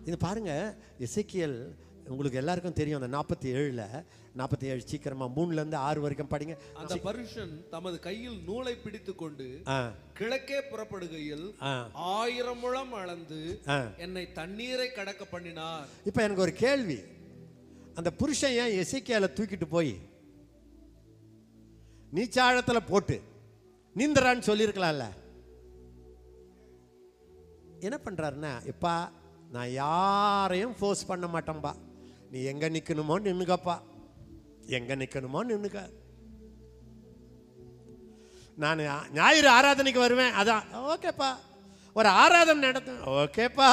இது பாருங்க எசேக்கியேல் உங்களுக்கு எல்லாருக்கும் தெரியும் அந்த நாற்பத்தி ஏழில் நாற்பத்தி ஏழு சீக்கிரமா மூணுலேருந்து ஆறு வரைக்கும் படிங்க அந்த பருஷன் தமது கையில் நூலை பிடித்துக் கொண்டு ஆ கிழக்கே புறப்படுகையில் ஆ ஆயிரம் முழம் அளந்து ஆ என்னை தண்ணீரை கடக்க பண்ணினார் இப்போ எனக்கு ஒரு கேள்வி அந்த புருஷன் ஏன் எசேக்கியால தூக்கிட்டு போய் நீச்சாழத்தில் போட்டு நீந்தரான்னு சொல்லியிருக்கலாம்ல என்ன பண்ணுறாருன்னா இப்பா நான் யாரையும் ஃபோர்ஸ் பண்ண மாட்டேன்பா நீ எங்கே நிற்கணுமோ நின்னுக்கப்பா எங்கே நிற்கணுமோ நின்னுக்க நான் ஞாயிறு ஆராதனைக்கு வருவேன் அதான் ஓகேப்பா ஒரு ஆராதனை நடத்து ஓகேப்பா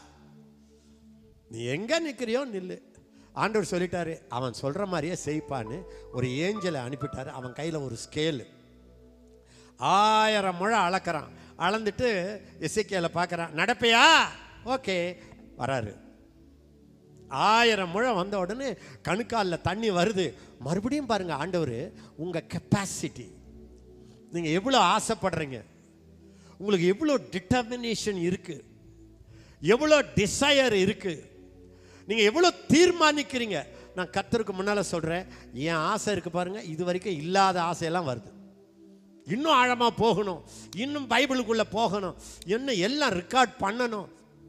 நீ எங்கே நிற்கிறியோ நில்லு ஆண்டவர் சொல்லிட்டாரு அவன் சொல்கிற மாதிரியே செய்ப்பான்னு ஒரு ஏஞ்சலை அனுப்பிட்டாரு அவன் கையில் ஒரு ஸ்கேலு ஆயிரம் முழம் அளக்கிறான் அளந்துட்டு எசைக்கியால பார்க்குறான் நடப்பையா ஓகே வராரு ஆயிரம் முழம் வந்த உடனே கணுக்காலில் தண்ணி வருது மறுபடியும் பாருங்க ஆண்டவர் உங்கள் கெப்பாசிட்டி நீங்கள் எவ்வளோ ஆசைப்படுறீங்க உங்களுக்கு எவ்வளோ டிட்டர்மினேஷன் இருக்கு எவ்வளோ டிசையர் இருக்கு நீங்கள் எவ்வளோ தீர்மானிக்கிறீங்க நான் கத்தருக்கு முன்னால் சொல்கிறேன் என் ஆசை இருக்கு பாருங்க இது வரைக்கும் இல்லாத ஆசையெல்லாம் வருது இன்னும் ஆழமாக போகணும் இன்னும் பைபிளுக்குள்ளே போகணும் இன்னும் எல்லாம் ரெக்கார்ட் பண்ணணும்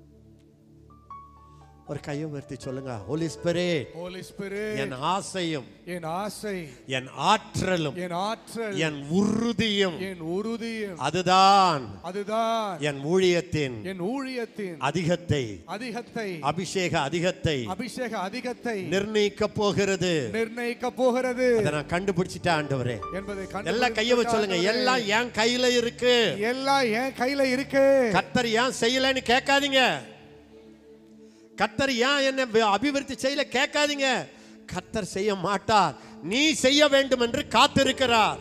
ஒரு கையை உயர்த்தி சொல்லுங்க ஹோலி ஸ்பிரிட் Holy Spirit, என் ஆசையும் என் ஆசை என் ஆற்றலும் என் ஆற்றல் என் உறுதியும் என் உறுதியும் அதுதான் அதுதான் என் ஊழியத்தின் என் ஊழியத்தின் அதிகத்தை அதிகத்தை அபிஷேக அதிகத்தை அபிஷேக அதிகத்தை நிர்ணயிக்க போகிறது நிர்ணயிக்க போகிறது அதை நான் கண்டுபிடிச்சிட்டேன் ஆண்டவரே என்பதை எல்லாம் கையை வச்சு சொல்லுங்க எல்லாம் என் கையில இருக்கு எல்லாம் என் கையில இருக்கு கத்தர் ஏன் செய்யலைன்னு கேட்காதீங்க கத்தர் ஏன் என்ன வி- அபிவிருத்தி செய்யல கேட்காதீங்க கத்தர் செய்ய மாட்டார் நீ செய்ய வேண்டும் என்று காத்திருக்கிறார்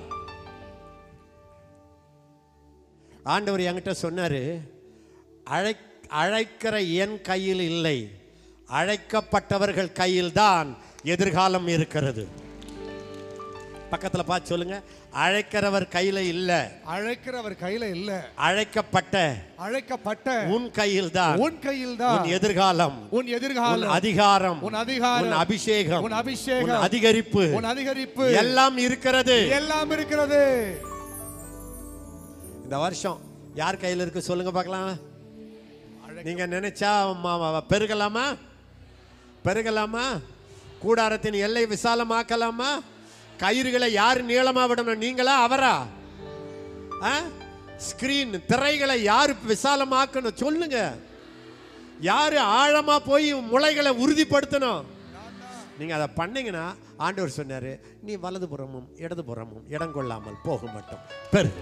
ஆண்டவர் என்கிட்ட சொன்னாரு அழை அழைக்கிற என் கையில் இல்லை அழைக்கப்பட்டவர்கள் கையில்தான் எதிர்காலம் இருக்கிறது பக்கத்துல பார்த்து சொல்லுங்க அழைக்கிறவர் கையில இல்ல அழைக்கிறவர் கையில இல்ல அழைக்கப்பட்ட அழைக்கப்பட்ட உன் கையில்தான் உன் கையில் தான் உன் எதிர்காலம் உன் உன் எதிர்காலம் அதிகாரம் உன் அதிகாரம், உன் அபிஷேகம் உன் அபிஷேகம், உன் அதிகரிப்பு உன் அதிகரிப்பு எல்லாம் இருக்கிறது எல்லாம் இருக்கிறது இந்த வருஷம் யார் கையில் இருக்கு சொல்லுங்க பார்க்கலாம் நீங்க நினைச்சா ம- ம- பெருகலாமா பெருகலாமா கூடாரத்தின் எல்லை விசாலமாக்கலாமா கயிறுகளை யார் நீளமா விடணும் நீங்களா அவரா ஸ்கிரீன் திரைகளை யார் விசாலமாக்கணும் சொல்லுங்க யாரு ஆழமா போய் முளைகளை உறுதிப்படுத்தணும் நீங்க அதை பண்ணீங்கன்னா ஆண்டவர் சொன்னாரு நீ வலதுபுறமும் இடதுபுறமும் இடம் கொள்ளாமல் போக மாட்டோம் பெரு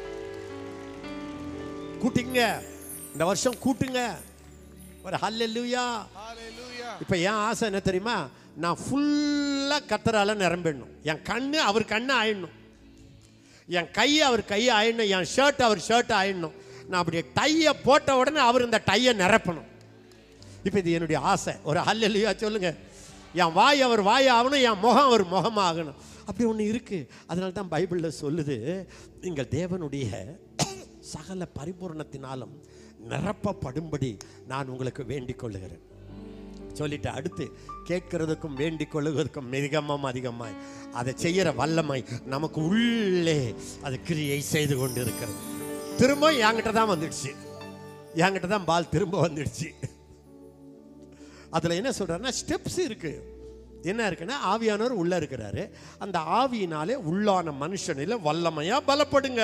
கூட்டிங்க இந்த வருஷம் கூட்டுங்க ஒரு ஹல்லெல்லூயா இப்போ என் ஆசை என்ன தெரியுமா நான் ஃபுல்லாக கத்தரால நிரம்பிடணும் என் கண்ணு அவர் கண்ணு ஆயிடணும் என் கை அவர் கை ஆயிடணும் என் ஷர்ட் அவர் ஷர்ட் ஆயிடணும் நான் அப்படி டையை போட்ட உடனே அவர் இந்த டையை நிரப்பணும் இப்போ இது என்னுடைய ஆசை ஒரு ஹல்லெல்லூயா சொல்லுங்க என் வாய் அவர் வாய் ஆகணும் என் முகம் அவர் முகமாகணும் அப்படி ஒன்று இருக்கு அதனால தான் பைபிளில் சொல்லுது நீங்கள் தேவனுடைய சகல பரிபூரணத்தினாலும் நிரப்பப்படும்படி நான் உங்களுக்கு வேண்டிக் கொள்ளுகிறேன் சொல்லிட்டு அடுத்து கேட்கிறதுக்கும் வேண்டிக் கொள்ளுவதற்கும் மிகமும் அதிகமாய் அதை செய்யற வல்லமை நமக்கு உள்ளே அது கிரியை செய்து கொண்டு இருக்கிறது திரும்ப என்கிட்ட தான் வந்துடுச்சு என்கிட்ட தான் பால் திரும்ப வந்துடுச்சு அதில் என்ன சொல்றாருன்னா ஸ்டெப்ஸ் இருக்கு என்ன இருக்குன்னா ஆவியானவர் உள்ள இருக்கிறாரு அந்த ஆவியினாலே உள்ளான மனுஷனில வல்லமையா பலப்படுங்க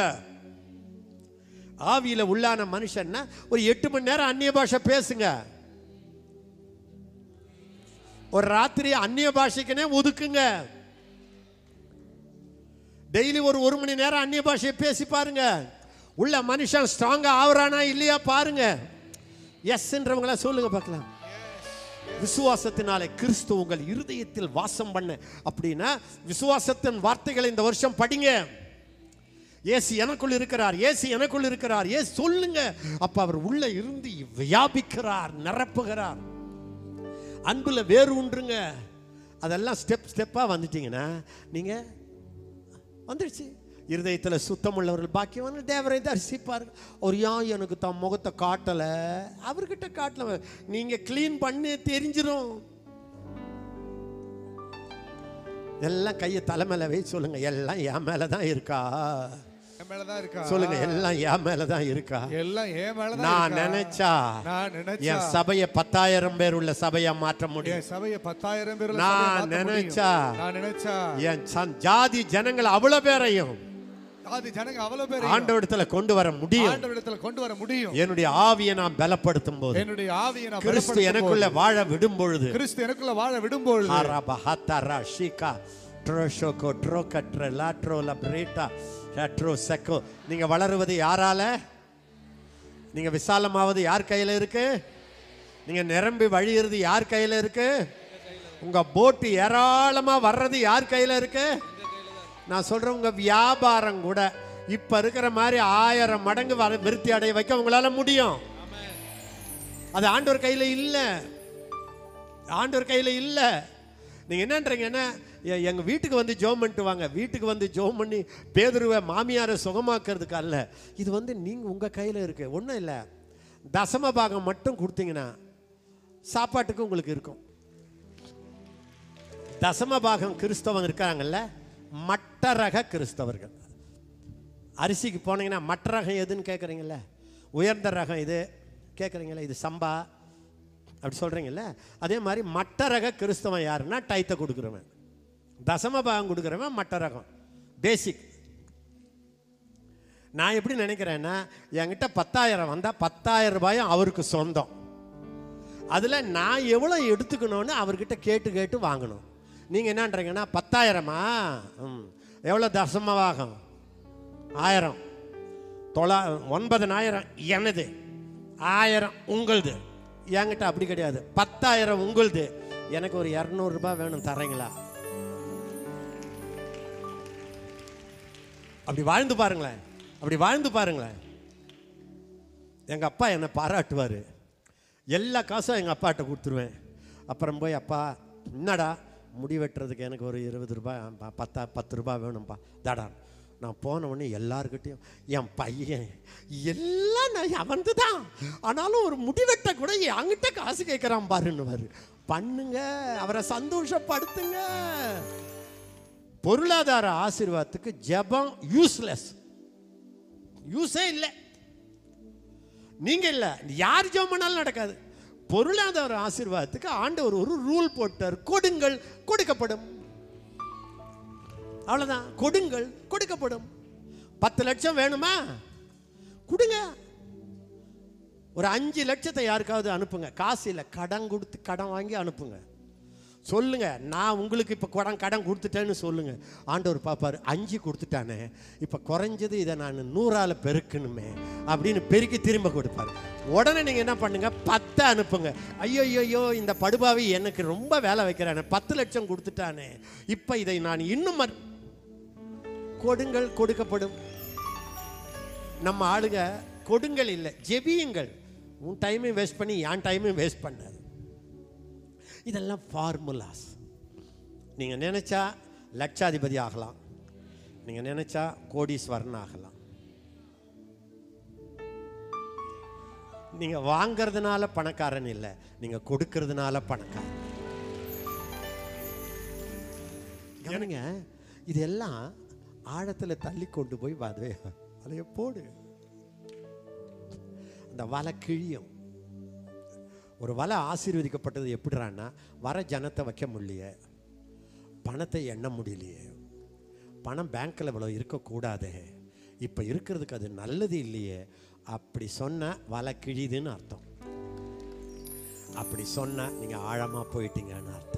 ஆவியில உள்ளான மனுஷன்னா ஒரு எட்டு மணி நேரம் அந்நிய பாஷை பேசுங்க ஒரு ராத்திரி அந்நிய பாஷைக்குனே ஒதுக்குங்க டெய்லி ஒரு ஒரு மணி நேரம் அந்நிய பாஷையை பேசி பாருங்க உள்ள மனுஷன் ஸ்ட்ராங்கா ஆகுறானா இல்லையா பாருங்க எஸ்ன்றவங்களா சொல்லுங்க பார்க்கலாம் விசுவாசத்தினாலே கிறிஸ்து உங்கள் இருதயத்தில் வாசம் பண்ண அப்படின்னா விசுவாசத்தின் வார்த்தைகளை இந்த வருஷம் படிங்க இயேசு எனக்குள் இருக்கிறார் இயேசு எனக்குள் இருக்கிறார் ஏசு சொல்லுங்க அப்ப அவர் உள்ள இருந்து வியாபிக்கிறார் நிரப்புகிறார் அன்புல வேறு உண்டுங்க அதெல்லாம் ஸ்டெப் ஸ்டெப்பாக வந்துட்டீங்கன்னா நீங்கள் வந்துடுச்சு இருதயத்தில் சுத்தமுள்ளவர்கள் பாக்கியவான் தேவரை தரிசிப்பார்கள் அவர் ஏன் எனக்கு தம் முகத்தை காட்டலை அவர்கிட்ட காட்டல நீங்கள் க்ளீன் பண்ணி தெரிஞ்சிரும் எல்லாம் கையை தலை மேல வை சொல்லுங்க எல்லாம் என் மேல தான் இருக்கா என் மேலதான் இருக்கா சொல்லுங்க எல்லாம் என் மேல தான் இருக்கா எல்லாம் என் மேலதான் நான் இருக்கா? நினைச்சா நான் நினைச்சா என் சபையை பத்தாயிரம் பேர் உள்ள சபையா மாற்ற முடியும் என் சபையை பத்தாயிரம் பேர் நான் நினைச்சா நான் நினைச்சா என் சன் ஜாதி ஜனங்கள் அவ்வளவு பேரையும் அது ஜனங்க அவ்வளவு பேர் ஆண்டவரிடத்துல கொண்டு வர முடியும் ஆண்டவரிடத்துல கொண்டு வர முடியும் என்னுடைய ஆவியை நான் பலப்படுத்தும் போது என்னுடைய ஆவியை நான் கிறிஸ்து பலப்படுத்தும் எனக்குள்ள போது, வாழ விடும் பொழுது கிறிஸ்து எனக்குள்ள வாழ விடும்போது ஹாராபா ஹாத்தாரா ஷீகா ட்ரோஷோகோ ட்ரோகட்ர லாட்ரோ லப்ரேட்டா ஷட்ரோ செக்கோ நீங்க வளருவது யாரால நீங்க விசாலமாவது யார் கையில இருக்கு நீங்க நிரம்பி வழியிறது யார் கையில இருக்கு உங்க போட்டு ஏராளமா வர்றது யார் கையில இருக்கு நான் சொல்றேன் உங்க வியாபாரம் கூட இப்ப இருக்கிற மாதிரி ஆயிரம் மடங்கு வர விருத்தி அடைய வைக்க உங்களால முடியும் அது ஆண்டவர் கையில இல்லை ஆண்டவர் கையில் இல்லை நீங்கள் என்னன்றீங்கன்னா எ- எங்க வீட்டுக்கு வந்து ஜோம் பண்ணிட்டு வாங்க வீட்டுக்கு வந்து ஜோம் பண்ணி பேதுருவை மாமியாரை சுகமாக்குறதுக்கு அல்ல இது வந்து நீங்கள் உங்கள் கையில் இருக்கு ஒன்றும் இல்லை தசம பாகம் மட்டும் கொடுத்தீங்கன்னா சாப்பாட்டுக்கு உங்களுக்கு இருக்கும் தசம பாகம் கிறிஸ்தவங்க இருக்காங்கல்ல மட்ட ரக கிறிஸ்தவர்கள் அரிசிக்கு போனீங்கன்னா மட்ட ரகம் எதுன்னு கேட்குறீங்கல்ல உயர்ந்த ரகம் இது கேட்குறீங்களா இது சம்பா அப்படி சொல்கிறீங்கல்ல அதே மாதிரி மட்ட ரக கிறிஸ்தவன் யாருன்னா டைத்தை கொடுக்குறவன் தசம பாகம் கொடுக்குறவன் மட்ட ரகம் பேசிக் நான் எப்படி நினைக்கிறேன்னா என்கிட்ட பத்தாயிரம் வந்தால் பத்தாயிரம் ரூபாயும் அவருக்கு சொந்தம் அதில் நான் எவ்வளோ எடுத்துக்கணும்னு அவர்கிட்ட கேட்டு கேட்டு வாங்கணும் நீங்கள் என்னன்றீங்கன்னா பத்தாயிரமா ம் எவ்வளோ தசமவாகம் ஆயிரம் தொள்ளா ஒன்பதனாயிரம் எனது ஆயிரம் உங்களுது என்கிட்ட அப்படி கிடையாது பத்தாயிரம் உங்களுது எனக்கு ஒரு இரநூறுபா வேணும் தரீங்களா அப்படி வாழ்ந்து பாருங்களேன் அப்படி வாழ்ந்து பாருங்களேன் எங்கள் அப்பா என்னை பாராட்டுவார் எல்லா காசும் எங்கள் அப்பாட்ட கொடுத்துருவேன் அப்புறம் போய் அப்பா என்னடா முடி வெட்டுறதுக்கு எனக்கு ஒரு இருபது ரூபாய் ப- பத்தா பத்து ரூபாய் வேணும்ப்பா தாடா நான் போன உடனே எல்லாருக்கிட்டையும் என் பையன் எல்லாம் நான் அவன்து தான் ஆனாலும் ஒரு முடி வெட்ட கூட என்கிட்ட காசு கேட்குறான் பாருன்னுவார் பண்ணுங்க அவரை சந்தோஷப்படுத்துங்க பொருளாதார ஆசீர்வாதத்துக்கு ஜெபம் யூஸ்லெஸ் யூஸே இல்லை நீங்க இல்ல யார் ஜெபம் பண்ணாலும் நடக்காது பொருளாதார ஆசீர்வாதத்துக்கு ஆண்டவர் ஒரு ரூல் போட்டார் கொடுங்கள் கொடுக்கப்படும் அவ்வளவுதான் கொடுங்கள் கொடுக்கப்படும் பத்து லட்சம் வேணுமா கொடுங்க ஒரு அஞ்சு லட்சத்தை யாருக்காவது அனுப்புங்க காசு இல்லை கடன் கொடுத்து கடன் வாங்கி அனுப்புங்க சொல்லுங்க நான் உங்களுக்கு இப்போ கடன் கடன் கொடுத்துட்டேன்னு சொல்லுங்க ஆண்டவர் பார்ப்பாரு அஞ்சு கொடுத்துட்டானே இப்போ குறைஞ்சது இதை நான் நூறால பெருக்கணுமே அப்படின்னு பெருக்கி திரும்ப கொடுப்பாரு உடனே நீங்கள் என்ன பண்ணுங்க பத்தை அனுப்புங்க ஐயோ ஐயோ இந்த படுபாவி எனக்கு ரொம்ப வேலை வைக்கிறானே பத்து லட்சம் கொடுத்துட்டானே இப்போ இதை நான் இன்னும் மறு- கொடுங்கள் கொடுக்கப்படும் நம்ம ஆளுங்க கொடுங்கள் இல்லை ஜெபியுங்கள் உன் டைமையும் வேஸ்ட் பண்ணி என் டைமையும் வேஸ்ட் பண்ணாது இதெல்லாம் ஃபார்முலாஸ் நீங்கள் நினச்சா லட்சாதிபதி ஆகலாம் நீங்கள் நினச்சா கோடீஸ்வரன் ஆகலாம் நீங்கள் வாங்கிறதுனால பணக்காரன் இல்லை நீங்கள் கொடுக்கறதுனால பணக்காரன் கவனிங்க இதெல்லாம் ஆழத்தில் தள்ளி கொண்டு போய் வதவே வலைய போடு அந்த வலை கிழியும் ஒரு வலை ஆசீர்வதிக்கப்பட்டது எப்படிறான்னா வர ஜனத்தை வைக்க முடியலையே பணத்தை எண்ண முடியலையே பணம் பேங்க்கில் இவ்வளோ இருக்கக்கூடாதே இப்போ இருக்கிறதுக்கு அது நல்லது இல்லையே அப்படி சொன்ன வலை கிழிதுன்னு அர்த்தம் அப்படி சொன்னா நீங்கள் ஆழமாக போயிட்டீங்கன்னு அர்த்தம்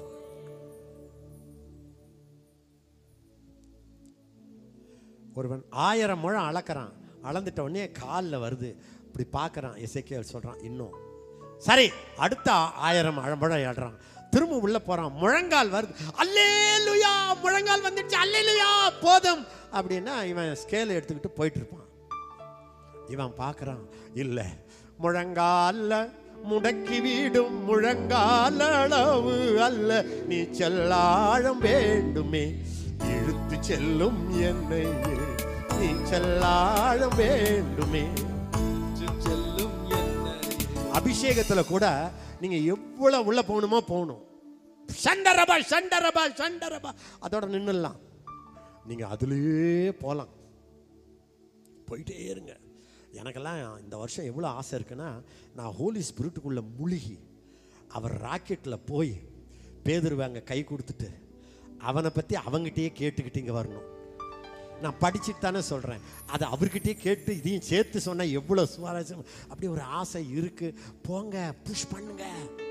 ஒருவன் ஆயிரம் முழம் அளக்கிறான் அளந்துட்ட உடனே காலில் வருது இப்படி பார்க்குறான் எசேக்கியேல் சொல்கிறான் இன்னும் சரி அடுத்த ஆயிரம் அழ- முழம் ஏடுறான் திரும்ப உள்ள போறான் முழங்கால் வருது அல்லேலுயா முழங்கால் வந்துடுச்சு அல்லேலுயா போதும் அப்படின்னா இவன் ஸ்கேல் எடுத்துக்கிட்டு போயிட்டு இருப்பான் இவன் பார்க்கறான் இல்ல முழங்கால முடக்கி வீடும் முழங்கால அளவு அல்ல நீ செல்லாழம் வேண்டுமே இழுத்து செல்லும் என்னை நீச்சல் ஆழ வேண்டுமே செல்லும் என்ன அபிஷேகத்துல கூட நீங்க எவ்வளவு உள்ள போகணுமோ போகணும் சண்டரபா சண்டரபா சண்டரபா அதோட நின்னுடலாம் நீங்க அதுலயே போலாம் போயிட்டே இருங்க எனக்கெல்லாம் இந்த வருஷம் எவ்வளோ ஆசை இருக்குன்னா நான் ஹோலி ஸ்பிரிட்டுக்குள்ளே முழுகி அவர் ராக்கெட்டில் போய் பேதுருவாங்க கை கொடுத்துட்டு அவனை பற்றி அவங்ககிட்டயே கேட்டுக்கிட்டு இங்கே வரணும் நான் படிச்சுட்டு தானே சொல்கிறேன் அதை அவர்கிட்டயே கேட்டு இதையும் சேர்த்து சொன்னால் எவ்வளோ சுவாரஸ்யம் அப்படி ஒரு ஆசை இருக்குது போங்க புஷ் பண்ணுங்க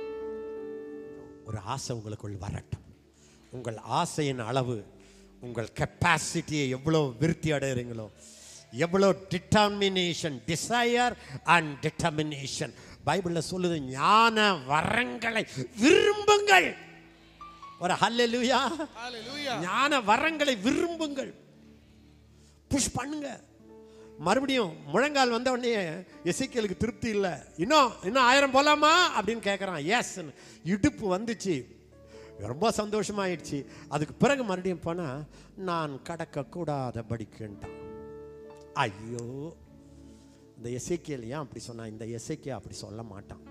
ஒரு ஆசை உங்களுக்குள் வரட்டும் உங்கள் ஆசையின் அளவு உங்கள் கெப்பாசிட்டியை எவ்வளோ விருத்தி அடைகிறீங்களோ எவ்வளோ டிட்டர்மினேஷன் டிசையர் அண்ட் டிட்டர்மினேஷன் பைபிளில் சொல்லுது ஞான வரங்களை விரும்புங்கள் ஒரு ஹல்லேலூயா Hallelujah. ஞான வரங்களை விரும்புங்கள் புஷ் பண்ணுங்க மறுபடியும் முழங்கால் வந்த உடனே எசைக்கேலுக்கு திருப்தி இல்லை இன்னும் இன்னும் ஆயிரம் போலாமா அப்படின்னு கேட்குறான் எஸ் இடுப்பு வந்துச்சு ரொம்ப சந்தோஷமாயிடுச்சு அதுக்கு பிறகு மறுபடியும் போனால் நான் கடக்க கூடாத படிக்கின்றான் ஐயோ இந்த எசைக்கியல் ஏன் அப்படி சொன்னான் இந்த எசைக்கியா அப்படி சொல்ல மாட்டான்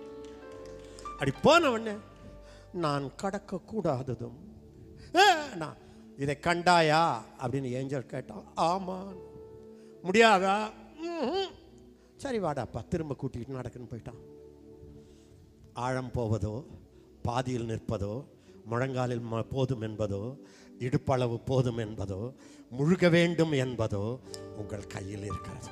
அப்படி போன உடனே நான் கடக்க கூடாததும் "ஆ, நான் இதை கண்டாயா அப்படின்னு ஏஞ்சல் கேட்டான் ஆமா முடியாதா "ம்ஹும்." சரி வாடாப்பா திரும்ப கூட்டிகிட்டு நடக்குன்னு போயிட்டான் ஆழம் போவதோ பாதியில் நிற்பதோ முழங்காலில் ம- போதும் என்பதோ இடுப்பளவு போதும் என்பதோ முழுக வேண்டும் என்பதோ உங்கள் கையில் இருக்கிறது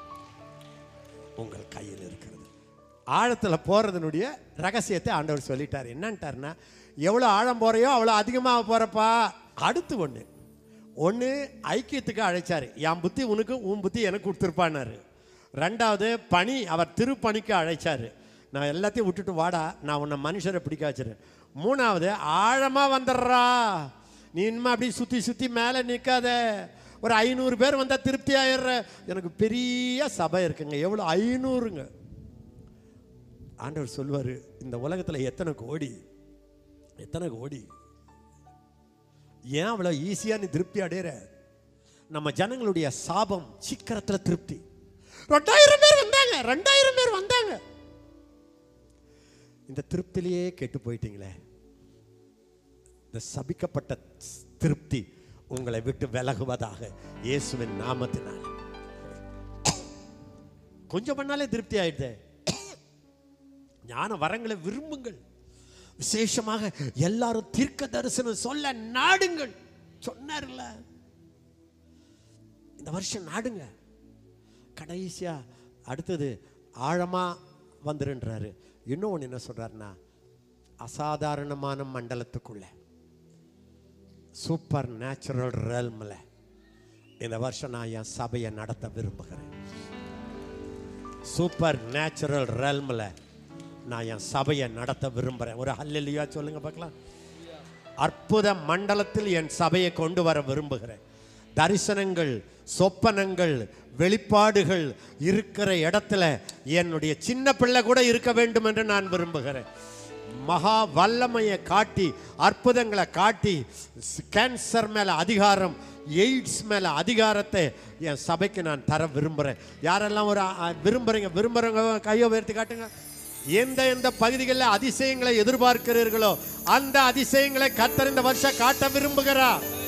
உங்கள் கையில் இருக்கிறது ஆழத்தில் போகிறதுனுடைய ரகசியத்தை ஆண்டவர் சொல்லிட்டார் என்னன்ட்டாருன்னா எவ்வளோ ஆழம் போறையோ அவ்வளோ அதிகமாக போகிறப்பா அடுத்து ஒன்று ஒன்று ஐக்கியத்துக்கு அழைச்சார் என் புத்தி உனக்கு உன் புத்தி எனக்கு கொடுத்துருப்பான்னாரு ரெண்டாவது பணி அவர் திருப்பணிக்கு அழைச்சார் நான் எல்லாத்தையும் விட்டுட்டு வாடா நான் உன்னை மனுஷரை பிடிக்க வச்சிருக்கேன் மூணாவது ஆழமாக வந்துடுறா நீ இனிமே அப்படி சுற்றி சுற்றி மேலே நிற்காத ஒரு ஐநூறு பேர் வந்தால் திருப்தி ஆயிடுற எனக்கு பெரிய சபை இருக்குங்க எவ்வளோ ஐநூறுங்க ஆண்டவர் சொல்லுவார் இந்த உலகத்தில் எத்தனை கோடி எத்தனை கோடி ஏன் அவ்வளோ ஈஸியாக நீ திருப்தி அடையிற நம்ம ஜனங்களுடைய சாபம் சீக்கிரத்தில் திருப்தி ரெண்டாயிரம் பேர் வந்தாங்க ரெண்டாயிரம் பேர் வந்தாங்க இந்த திருப்திலேயே கெட்டு போயிட்டீங்களே இந்த சபிக்கப்பட்ட திருப்தி உங்களை விட்டு விலகுவதாக இயேசுவின் நாமத்தினால் கொஞ்சம் பண்ணாலே திருப்தி ஆயிடுதே ஞான வரங்களை விரும்புங்கள் விசேஷமாக எல்லாரும் தீர்க்க தரிசனம் சொல்ல நாடுங்கள் சொன்னார்ல இந்த வருஷம் நாடுங்க கடைசியா அடுத்தது ஆழமா வந்துருன்றாரு இன்னொன்று என்ன சொல்றாருன்னா அசாதாரணமான மண்டலத்துக்குள்ள சூப்பர் நேச்சுரல் ரேல்மில் இந்த வருஷம் நான் என் சபையை நடத்த விரும்புகிறேன் சூப்பர் நேச்சுரல் ரேல்மில் நான் என் சபையை நடத்த விரும்புகிறேன் ஒரு ஹல்லையா சொல்லுங்க பார்க்கலாம் அற்புத மண்டலத்தில் என் சபையை கொண்டு வர விரும்புகிறேன் தரிசனங்கள் சொப்பனங்கள் வெளிப்பாடுகள் இருக்கிற இடத்துல என்னுடைய சின்ன பிள்ளை கூட இருக்க வேண்டும் என்று நான் விரும்புகிறேன் மகா வல்லமையை காட்டி அற்புதங்களை காட்டி கேன்சர் மேல அதிகாரம் எய்ட்ஸ் மேல அதிகாரத்தை என் சபைக்கு நான் தர விரும்புகிறேன் யாரெல்லாம் ஒரு அ, விரும்புறீங்க விரும்புறவங்க கையை உயர்த்தி காட்டுங்க எந்த எந்த பகுதிகளில் அதிசயங்களை எதிர்பார்க்கிறீர்களோ அந்த அதிசயங்களை கத்தர் இந்த வருஷம் காட்ட விரும்புகிறார்